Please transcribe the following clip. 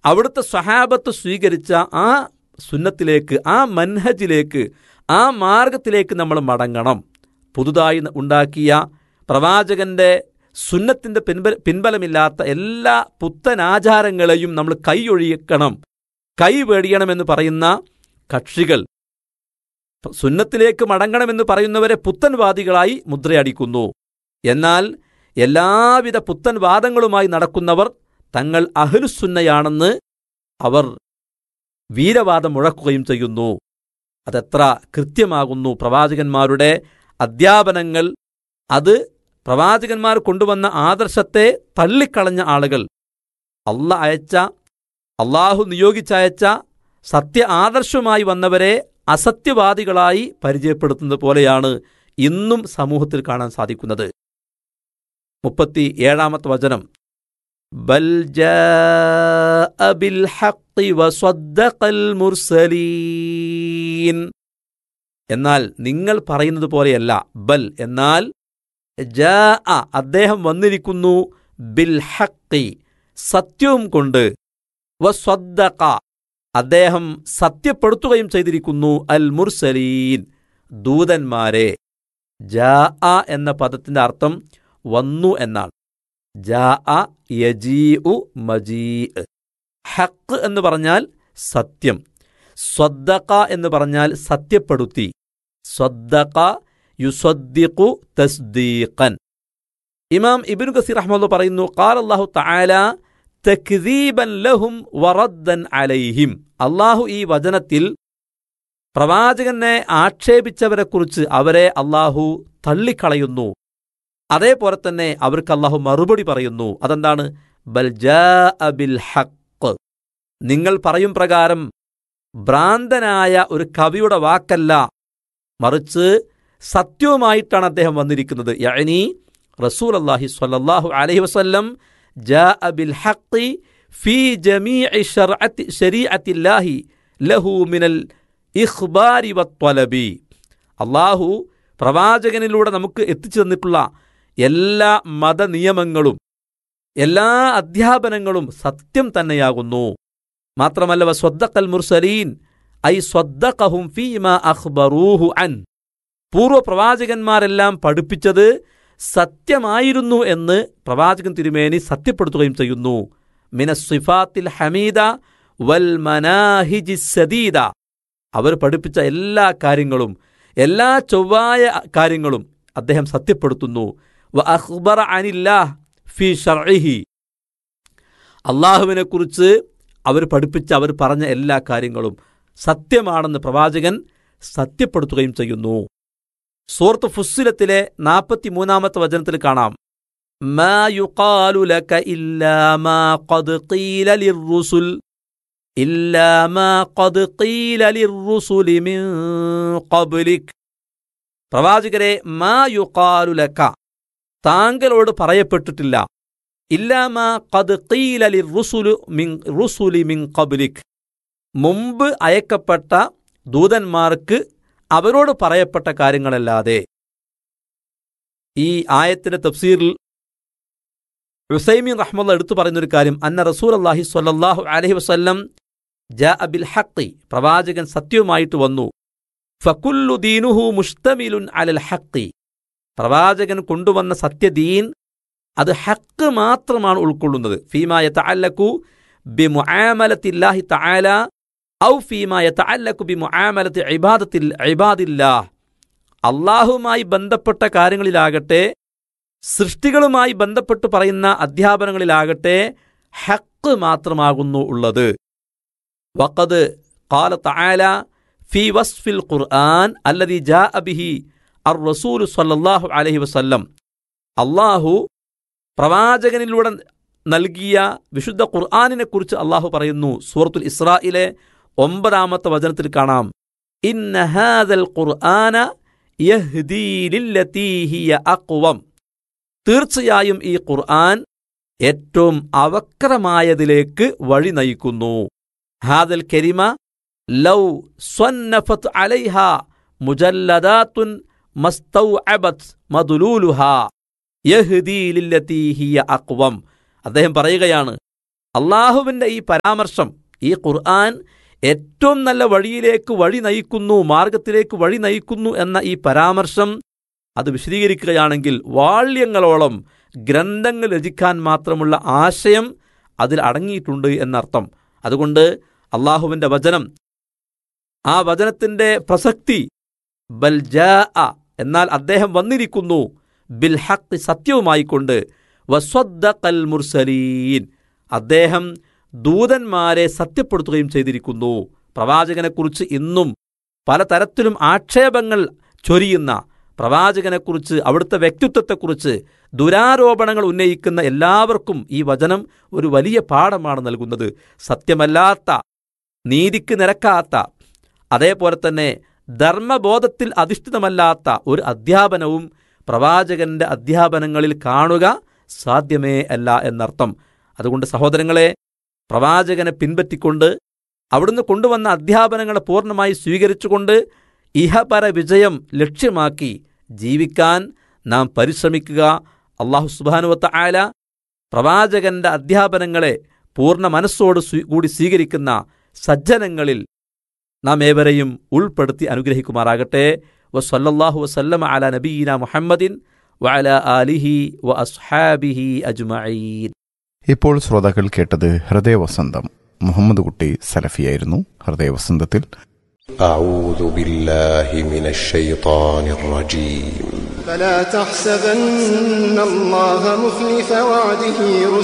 അവിടുത്തെ സ്വഹാബത്ത് സ്വീകരിച്ച ആ സുന്നത്തിലേക്ക് ആ മൻഹജിലേക്ക് ആ മാർഗത്തിലേക്ക് നമ്മൾ മടങ്ങണം പുതുതായി ഉണ്ടാക്കിയ പ്രവാചകന്റെ സുന്നത്തിന്റെ പിൻബല പിൻബലമില്ലാത്ത എല്ലാ പുത്തനാചാരങ്ങളെയും നമ്മൾ കൈയൊഴിയക്കണം കൈ വേടിയണമെന്ന് പറയുന്ന കക്ഷികൾ സുന്നത്തിലേക്ക് മടങ്ങണമെന്ന് പറയുന്നവരെ പുത്തൻവാദികളായി മുദ്രയടിക്കുന്നു എന്നാൽ എല്ലാവിധ പുത്തൻവാദങ്ങളുമായി നടക്കുന്നവർ തങ്ങൾ അഹ്ലുസുന്നയാണെന്ന് അവർ വീരവാദം മുഴക്കുകയും ചെയ്യുന്നു അതെത്ര കൃത്യമാകുന്നു പ്രവാചകന്മാരുടെ അധ്യാപനങ്ങൾ അത് പ്രവാചകന്മാർ കൊണ്ടുവന്ന ആദർശത്തെ തള്ളിക്കളഞ്ഞ ആളുകൾ അല്ല അയച്ച അള്ളാഹു നിയോഗിച്ചയച്ച സത്യ ആദർശവുമായി വന്നവരെ അസത്യവാദികളായി പരിചയപ്പെടുത്തുന്നത് പോലെയാണ് ഇന്നും സമൂഹത്തിൽ കാണാൻ സാധിക്കുന്നത് മുപ്പത്തി ഏഴാമത്തെ വചനം ബൽ ജാഅ ബിൽ ഹഖ് വസദ്ദഖൽ മുർസലീൻ എന്നാൽ നിങ്ങൾ പറയുന്നത് പോലെയല്ല ബൽ എന്നാൽ ജാ അദ്ദേഹം വന്നിരിക്കുന്നു ബിൽ ഹക്കി സത്യവും കൊണ്ട് വസ്വദ്ദഖ അദ്ദേഹം സത്യപ്പെടുത്തുകയും ചെയ്തിരിക്കുന്നു അൽ മുർസലീൻ ദൂതന്മാരെ ജാ എന്ന പദത്തിന്റെ അർത്ഥം വന്നു എന്നാണ് ജാ യജീ മജീ ഹക്ക് എന്ന് പറഞ്ഞാൽ സത്യം സ്വദ്ദഖ എന്ന് പറഞ്ഞാൽ സത്യപ്പെടുത്തി സ്വദ്ദഖ യുസദ്ദിഖു തസ്ദീഖൻ ഇമാം ഇബ്നു കസീർ റഹ്മത്തുള്ളാഹി പറയുന്നു ഖാല അല്ലാഹു തആല തക്ദീബൻ ലഹും വറദ്ദൻ അലൈഹിം അള്ളാഹു ഈ വചനത്തിൽ പ്രവാചകനെ ആക്ഷേപിച്ചവരെക്കുറിച്ച് അവരെ അള്ളാഹു തള്ളിക്കളയുന്നു അതേപോലെ തന്നെ അവർക്ക് അള്ളാഹു മറുപടി പറയുന്നു അതെന്താണ് ബൽ ജാഅ ബിൽ ഹഖ് നിങ്ങൾ പറയും പ്രകാരം ഭ്രാന്തനായ ഒരു കവിയുടെ വാക്കല്ല മറിച്ച് സത്യവുമായിട്ടാണ് അദ്ദേഹം വന്നിരിക്കുന്നത് യഅനി റസൂൽ അള്ളാഹി സ്വല്ലല്ലാഹു അലൈഹി വസല്ലം ജാഅ ബിൽ ഹഖ് ഫീ ജമീഇ ശർഅത്തി ശരീഅത്തില്ലാഹി ലഹു മിനൽ ഇഖ്ബാരി വത്വലബി അള്ളാഹു പ്രവാചകനിലൂടെ നമുക്ക് എത്തിച്ചു തന്നിട്ടുള്ള എല്ലാ മതനിയമങ്ങളും എല്ലാ അധ്യാപനങ്ങളും സത്യം തന്നെയാകുന്നു മാത്രമല്ല സ്വദ്ദഖൽ മുർസലീൻ ഐ സ്വദ്ദഖഹും ഫീമ അഖ്ബറൂഹു അൻ പൂർവ്വ പ്രവാചകന്മാരെല്ലാം പഠിപ്പിച്ചത് സത്യമായിരുന്നു എന്ന് പ്രവാചകൻ തിരുമേനി സത്യപ്പെടുത്തുകയും ചെയ്യുന്നു മിനസ്വിഫാത്തിൽ ഹമീദ വൽ മനാഹിജി സദീദ അവർ പഠിപ്പിച്ച എല്ലാ കാര്യങ്ങളും എല്ലാ ചൊവ്വായ കാര്യങ്ങളും അദ്ദേഹം സത്യപ്പെടുത്തുന്നു വ അഖ്ബറ അനില്ലാഹ് ഫി ഷർഇഹി അള്ളാഹുവിനെക്കുറിച്ച് അവർ പഠിപ്പിച്ച അവർ പറഞ്ഞ എല്ലാ കാര്യങ്ങളും സത്യമാണെന്ന് പ്രവാചകൻ സത്യപ്പെടുത്തുകയും ചെയ്യുന്നു സൂറത്ത് ഫുസ്സിലത്തിലെ നാൽപ്പത്തിമൂന്നാമത്തെ വചനത്തിൽ കാണാം മാ യുഖാലു ലക ഇല്ലാ മാ ഖദ് ഖീല ലിർറുസുൽ ഇല്ലാ മാ ഖദ് ഖീല ലിർറുസുലി മിൻ ഖബ്ലിക് പ്രവാചകരെ മാ യുഖാലു ലക താങ്കളോട് പറയപ്പെട്ടിട്ടില്ല ഇല്ലാമാ ഖദ് ഖീല ലിർറുസുലു മിൻ റുസുലി മിൻ ഖബ്ലിക് മുമ്പ് അയക്കപ്പെട്ട ദൂതന്മാർക്ക് അവരോട് പറയപ്പെട്ട കാര്യങ്ങളല്ലാതെ ഈ ആയത്തിന്റെ തഫ്സീറിൽ ഉസൈമീൻ റഹ്മുള്ള എടുത്തു പറയുന്നൊരു കാര്യം അന്ന റസൂൽ അള്ളാഹി സ്വല്ലല്ലാഹു അലൈഹി വസല്ലം ജാ അബിൽ ഹക്കി പ്രവാചകൻ സത്യവുമായിട്ട് വന്നു ഫകുല്ലു ദീനുഹു മുഷ്തമിലുൻ അലൽ ഹക്കി പ്രവാചകൻ കൊണ്ടുവന്ന സത്യദീൻ അത് ഹക്ക് മാത്രമാണ് ഉൾക്കൊള്ളുന്നത് ഫീമായ തഅല്ലക്കു ബി മുആമലത്തില്ലാഹി തആല ഔ ഫീമായ തഅല്ലക്കു ബി മുആമലത്തി ഇബാദത്തിൽ ഇബാദില്ലാഹ് അള്ളാഹുമായി ബന്ധപ്പെട്ട കാര്യങ്ങളിലാകട്ടെ സൃഷ്ടികളുമായി ബന്ധപ്പെട്ട് പറയുന്ന അധ്യാപനങ്ങളിലാകട്ടെ ഹക്ക് മാത്രമാകുന്നു ഉള്ളത് വഖദ് ഖാല തആല ഫി വസ്ഫിൽ ഖുർആൻ അല്ലദി ജാഅ ബിഹി അർ റസൂൽ സല്ലല്ലാഹു അലൈഹി വസല്ലം അള്ളാഹു പ്രവാചകനിലൂടെ നൽകിയ വിശുദ്ധ ഖുർആാനിനെക്കുറിച്ച് അള്ളാഹു പറയുന്നു സൂറത്തുൽ ഇസ്രായിലെ ഒമ്പതാമത്തെ വചനത്തിൽ കാണാം ഇന്ന ഹാദൽ ഖുർആന യഹ്ദീ ലില്ലതീ ഹിയ അഖ്വം തീർച്ചയായും ഈ ഖുർആൻ ഏറ്റവും അവക്രമായതിലേക്ക് വഴി നയിക്കുന്നു ഹാദൽ കെരിമ ലൗ സ്വന്നഫത്ത് അലൈഹ മുജല്ലദാത്തുൻ മസ്തൗഅബത് മദുലൂലുഹ യഹ്ദീ ലില്ലതീ ഹിയ അഖ്വം അദ്ദേഹം പറയുകയാണ് അള്ളാഹുവിൻ്റെ ഈ പരാമർശം ഈ ഖുർആൻ ഏറ്റവും നല്ല വഴിയിലേക്ക് വഴി നയിക്കുന്നു മാർഗത്തിലേക്ക് വഴി നയിക്കുന്നു എന്ന ഈ പരാമർശം അത് വിശദീകരിക്കുകയാണെങ്കിൽ വാള്യങ്ങളോളം ഗ്രന്ഥങ്ങൾ രചിക്കാൻ മാത്രമുള്ള ആശയം അതിൽ അടങ്ങിയിട്ടുണ്ട് എന്നർത്ഥം അതുകൊണ്ട് അള്ളാഹുവിൻ്റെ വചനം ആ വചനത്തിൻ്റെ പ്രസക്തി ബൽ ജാ എന്നാൽ അദ്ദേഹം വന്നിരിക്കുന്നു ബിൽ ഹക്ക് സത്യവുമായിക്കൊണ്ട് വസ്വദ്ദൽ മുർസലീൻ അദ്ദേഹം ദൂതന്മാരെ സത്യപ്പെടുത്തുകയും ചെയ്തിരിക്കുന്നു പ്രവാചകനെക്കുറിച്ച് ഇന്നും പലതരത്തിലും ആക്ഷേപങ്ങൾ ചൊരിയുന്ന പ്രവാചകനെക്കുറിച്ച് അവിടുത്തെ വ്യക്തിത്വത്തെക്കുറിച്ച് ദുരാരോപണങ്ങൾ ഉന്നയിക്കുന്ന എല്ലാവർക്കും ഈ വചനം ഒരു വലിയ പാഠമാണ് നൽകുന്നത് സത്യമല്ലാത്ത നീതിക്ക് നിരക്കാത്ത അതേപോലെ തന്നെ ധർമ്മബോധത്തിൽ അധിഷ്ഠിതമല്ലാത്ത ഒരു അധ്യാപനവും പ്രവാചകന്റെ അധ്യാപനങ്ങളിൽ കാണുക സാധ്യമേ അല്ല എന്നർത്ഥം അതുകൊണ്ട് സഹോദരങ്ങളെ പ്രവാചകനെ പിൻപറ്റിക്കൊണ്ട് അവിടുന്ന് കൊണ്ടുവന്ന അധ്യാപനങ്ങളെ പൂർണ്ണമായി സ്വീകരിച്ചുകൊണ്ട് ഇഹപര വിജയം ലക്ഷ്യമാക്കി ജീവിക്കാൻ നാം പരിശ്രമിക്കുക അള്ളാഹു സുബാനുവത്ത ആല പ്രവാചകന്റെ അധ്യാപനങ്ങളെ പൂർണ്ണ മനസ്സോട് സ്വീ- കൂടി സ്വീകരിക്കുന്ന സജ്ജനങ്ങളിൽ നാം ഏവരെയും ഉൾപ്പെടുത്തി അനുഗ്രഹിക്കുമാറാകട്ടെ വസല്ലല്ലാഹു വസല്ലമ അല നബീന മുഹമ്മദിൻ വഅല ആലിഹി വ അസ്ഹാബിഹി അജ്മഈൻ ഇപ്പോൾ ശ്രോതാക്കൾ കേട്ടത് ഹൃദയവസന്തം മുഹമ്മദ് കുട്ടി സലഫിയായിരുന്നു ഹൃദയവസന്തത്തിൽ أعوذ بالله من الشيطان الرجيم فلا تحسبن الله مخلف وعده